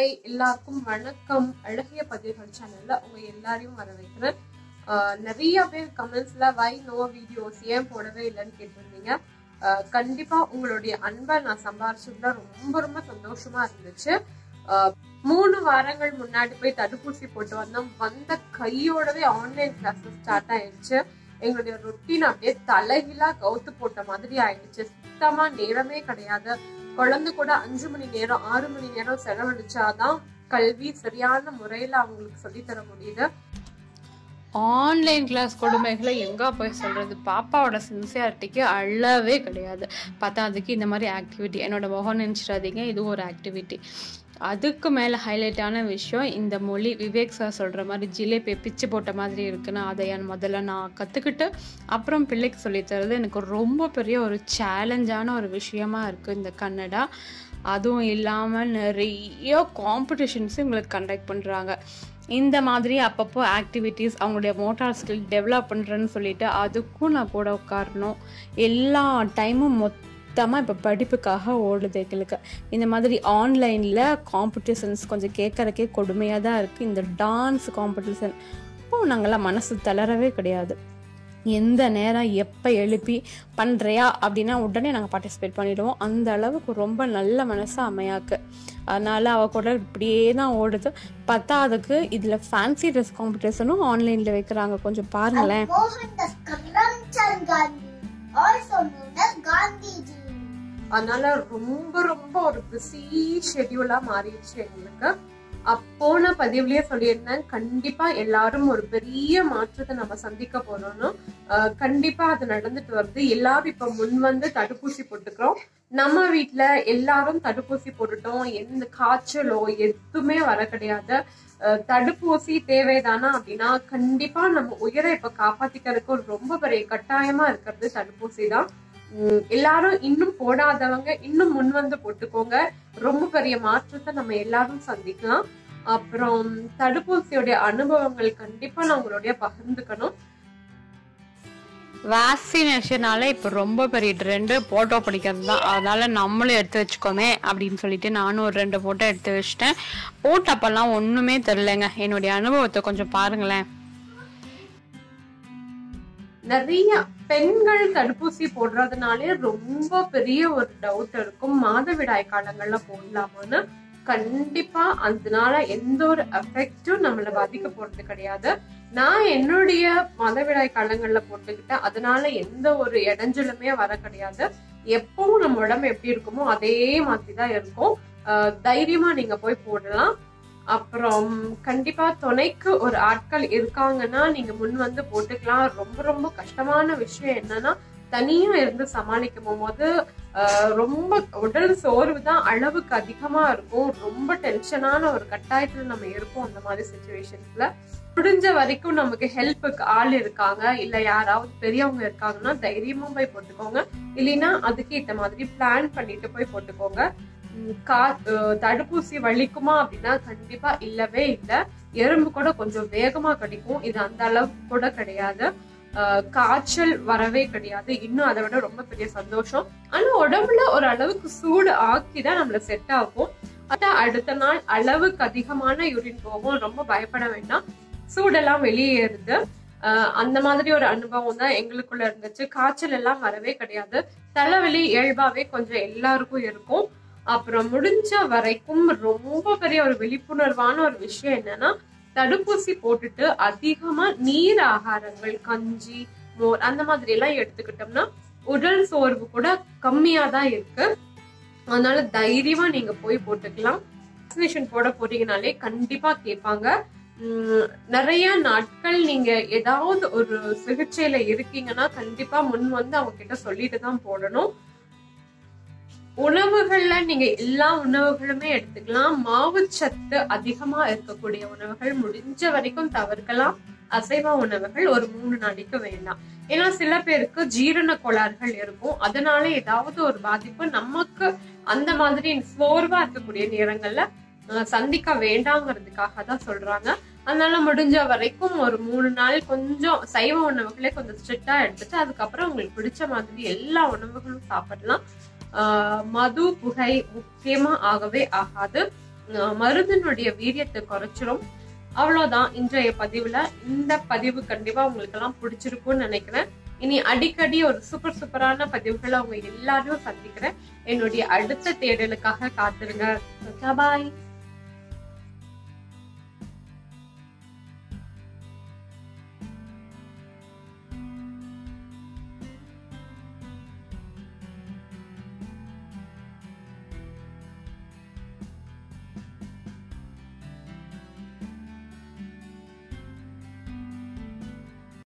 Hi எல்லாருக்கும் வணக்கம் அழகிய பதிவுகள் சேனல்ல உங்க எல்லாரையும் வரவேற்கிறேன் ஆஹ் நிறைய பேர் கமெண்ட்ஸ்ல வை நோ வீடியோஸ் ஏன் போடவே இல்லைன்னு கேட்டிருந்தீங்க ஆஹ் கண்டிப்பா உங்களுடைய அன்பை நான் சம்பாரிச்சதுல ரொம்ப ரொம்ப சந்தோஷமா இருந்துச்சு ஆஹ் மூணு வாரங்கள் முன்னாடி போய் தடுப்பூசி போட்டு வந்தோம் வந்த கையோடவே ஆன்லைன் கிளாஸஸ் ஸ்டார்ட் ஆயிடுச்சு எங்களுடைய ரொட்டீன் அப்படியே தலைகிலா கவுத்து போட்ட மாதிரி ஆயிடுச்சு சுத்தமா நேரமே கிடையாது குழந்தை கூட அஞ்சு மணி நேரம் ஆறு மணி நேரம் செலவழிச்சாதான் கல்வி சரியான முறையில அவங்களுக்கு சொல்லித் தர முடியுது ஆன்லைன் கிளாஸ் கொடுமைகளை எங்கே போய் சொல்கிறது பாப்பாவோட சின்சியாரிட்டிக்கு அளவே கிடையாது பார்த்தா அதுக்கு இந்த மாதிரி ஆக்டிவிட்டி என்னோட முகம் நினச்சிடாதீங்க இதுவும் ஒரு ஆக்டிவிட்டி அதுக்கு மேலே ஹைலைட்டான விஷயம் இந்த மொழி விவேக் சார் சொல்கிற மாதிரி ஜிலேபி பிச்சு போட்ட மாதிரி இருக்குன்னு அதை என் முதல்ல நான் கற்றுக்கிட்டு அப்புறம் பிள்ளைக்கு சொல்லித் தரது எனக்கு ரொம்ப பெரிய ஒரு சேலஞ்சான ஒரு விஷயமா இருக்குது இந்த கன்னடா அதுவும் இல்லாமல் நிறைய காம்படிஷன்ஸ் உங்களுக்கு கண்டக்ட் பண்ணுறாங்க இந்த மாதிரி அப்பப்போ ஆக்டிவிட்டீஸ் அவங்களுடைய மோட்டார் ஸ்கில் டெவலப் பண்ணுறேன்னு சொல்லிட்டு அதுக்கும் நான் கூட உட்காரணும் எல்லா டைமும் மொத்தமாக இப்போ படிப்புக்காக ஓடுது எங்களுக்கு இந்த மாதிரி ஆன்லைனில் காம்படிஷன்ஸ் கொஞ்சம் கேட்குறக்கே கொடுமையாக தான் இருக்குது இந்த டான்ஸ் காம்படிஷன் அப்போ நாங்கள்லாம் மனசு தளரவே கிடையாது எந்த நேரம் எப்போ எழுப்பி பண்ணுறியா அப்படின்னா உடனே நாங்கள் பார்ட்டிசிபேட் பண்ணிடுவோம் அந்த அளவுக்கு ரொம்ப நல்ல மனசு அமையாக்கு அதனால் அவ கூட இப்படியே தான் ஓடுது பத்தாவதுக்கு இதில் ஃபேன்சி ட்ரெஸ் காம்படிஷனும் ஆன்லைனில் வைக்கிறாங்க கொஞ்சம் பாருங்களேன் Mohandas Karamchand Gandhi, also known as Gandhiji. அதனால ரொம்ப ரொம்ப ஒரு பிஸி ஷெட்யூலா மாறிடுச்சு எங்களுக்கு அப்போன பதிவுலயே சொல்லியிருந்தேன் கண்டிப்பா எல்லாரும் ஒரு பெரிய மாற்றத்தை நம்ம சந்திக்க போறோம்னு ஆஹ் கண்டிப்பா அது நடந்துட்டு வருது எல்லாரும் இப்ப முன் வந்து தடுப்பூசி போட்டுக்கிறோம் நம்ம வீட்ல எல்லாரும் தடுப்பூசி போட்டுட்டோம் எந்த காய்ச்சலோ எதுவுமே வர கிடையாது ஆஹ் தடுப்பூசி தேவைதானா அப்படின்னா கண்டிப்பா நம்ம உயிரை இப்ப காப்பாத்திக்கிறதுக்கு ஒரு ரொம்ப பெரிய கட்டாயமா இருக்கிறது தடுப்பூசி தான் உம் எல்லாரும் இன்னும் போடாதவங்க இன்னும் முன் வந்து போட்டுக்கோங்க ரொம்ப பெரிய மாற்றத்தை நம்ம எல்லாரும் சந்திக்கலாம் அப்புறம் தடுப்பூசியோடைய அனுபவங்கள் கண்டிப்பா நான் உங்களுடைய பகிர்ந்துக்கணும் வேக்சினேஷனால இப்போ ரொம்ப பெரிய ட்ரெண்டு ஃபோட்டோ பிடிக்கிறது தான் அதனால நம்மளும் எடுத்து வச்சுக்கோமே அப்படின்னு சொல்லிட்டு நானும் ஒரு ரெண்டு ஃபோட்டோ எடுத்து வச்சிட்டேன் போட்டப்பெல்லாம் ஒன்றுமே தெரிலங்க என்னுடைய அனுபவத்தை கொஞ்சம் பாருங்களேன் நிறைய பெண்கள் தடுப்பூசி போடுறதுனாலே ரொம்ப பெரிய ஒரு டவுட் இருக்கும் மாதவிடாய் காலங்கள்ல போடலாமான்னு கண்டிப்பா அதனால எந்த ஒரு எஃபெக்டும் நம்மள பாதிக்க போறது கிடையாது நான் என்னுடைய மாதவிடாய் காலங்கள்ல போட்டுக்கிட்டேன் அதனால எந்த ஒரு இடைஞ்சலுமே வர கிடையாது எப்பவும் நம்ம உடம்பு எப்படி இருக்குமோ அதே மாதிரி தான் இருக்கும் ஆஹ் தைரியமா நீங்க போய் போடலாம் அப்புறம் கண்டிப்பா துணைக்கு ஒரு ஆட்கள் இருக்காங்கன்னா நீங்க முன் வந்து போட்டுக்கலாம் ரொம்ப ரொம்ப கஷ்டமான விஷயம் என்னன்னா தனியா இருந்து சமாளிக்கும் போது ஆஹ் ரொம்ப உடல் சோர்வு தான் அளவுக்கு அதிகமா இருக்கும் ரொம்ப டென்ஷனான ஒரு கட்டாயத்துல நம்ம இருப்போம் அந்த மாதிரி சுச்சுவேஷன்ஸ்ல முடிஞ்ச வரைக்கும் நமக்கு ஹெல்ப்புக்கு ஆள் இருக்காங்க இல்ல யாராவது பெரியவங்க இருக்காங்கன்னா தைரியமா போய் போட்டுக்கோங்க இல்லைன்னா அதுக்கு இந்த மாதிரி பிளான் பண்ணிட்டு போய் போட்டுக்கோங்க உம் கா அஹ் தடுப்பூசி வலிக்குமா அப்படின்னா கண்டிப்பா இல்லவே இல்ல எறும்பு கூட கொஞ்சம் வேகமா கிடைக்கும் இது அந்த அளவுக்கு கூட கிடையாது ஆஹ் காய்ச்சல் வரவே கிடையாது இன்னும் அதை விட ரொம்ப பெரிய சந்தோஷம் ஆனா உடம்புல ஒரு அளவுக்கு சூடு ஆக்கிதான் நம்மள செட் ஆகும் அதான் அடுத்த நாள் அளவுக்கு அதிகமான யூரின் போகும் ரொம்ப பயப்பட வேண்டாம் சூடெல்லாம் வெளியேறுது ஆஹ் அந்த மாதிரி ஒரு அனுபவம் தான் எங்களுக்குள்ள இருந்துச்சு காய்ச்சல் எல்லாம் வரவே கிடையாது தலைவலி இயல்பாவே கொஞ்சம் எல்லாருக்கும் இருக்கும் அப்புறம் முடிஞ்ச வரைக்கும் ரொம்ப பெரிய ஒரு விழிப்புணர்வான ஒரு விஷயம் என்னன்னா தடுப்பூசி போட்டுட்டு அதிகமா நீர் ஆகாரங்கள் கஞ்சி மோர் அந்த மாதிரி எல்லாம் எடுத்துக்கிட்டோம்னா உடல் சோர்வு கூட கம்மியா தான் இருக்கு அதனால தைரியமா நீங்க போய் போட்டுக்கலாம் வேக்சினேஷன் போட போறீங்கனாலே கண்டிப்பா கேட்பாங்க உம் நிறைய நாட்கள் நீங்க ஏதாவது ஒரு சிகிச்சையில இருக்கீங்கன்னா கண்டிப்பா முன் வந்து அவங்க கிட்ட சொல்லிட்டு தான் போடணும் உணவுகள்ல நீங்க எல்லா உணவுகளுமே எடுத்துக்கலாம் மாவுச்சத்து அதிகமா இருக்கக்கூடிய உணவுகள் முடிஞ்ச வரைக்கும் தவிர்க்கலாம் அசைவ உணவுகள் ஒரு மூணு நாளைக்கு வேண்டாம் ஏன்னா சில பேருக்கு ஜீரண கோளாறுகள் இருக்கும் அதனால ஏதாவது ஒரு பாதிப்பு நமக்கு அந்த மாதிரி சோர்வா இருக்கக்கூடிய நேரங்கள்ல அஹ், சந்திக்க வேண்டாங்கிறதுக்காக தான் சொல்றாங்க அதனால முடிஞ்ச வரைக்கும் ஒரு மூணு நாள் கொஞ்சம் சைவ உணவுகளே கொஞ்சம் ஸ்ட்ரிக்டா எடுத்துட்டு அதுக்கப்புறம் உங்களுக்கு பிடிச்ச மாதிரி எல்லா உணவுகளும் சாப்பிடலாம் ஆஹ் மது புகை முக்கியமா ஆகவே ஆகாது அஹ், மருந்தினுடைய வீரியத்தை குறைச்சிரும் அவ்வளவுதான் இன்றைய பதிவுல இந்த பதிவு கண்டிப்பா உங்களுக்கு எல்லாம் பிடிச்சிருக்கும்னு நினைக்கிறேன் இனி அடிக்கடி ஒரு சூப்பர் சூப்பரான பதிவுகளை அவங்க எல்லாரையும் சந்திக்கிறேன் என்னுடைய அடுத்த தேடலுக்காக காத்திருங்க பாய்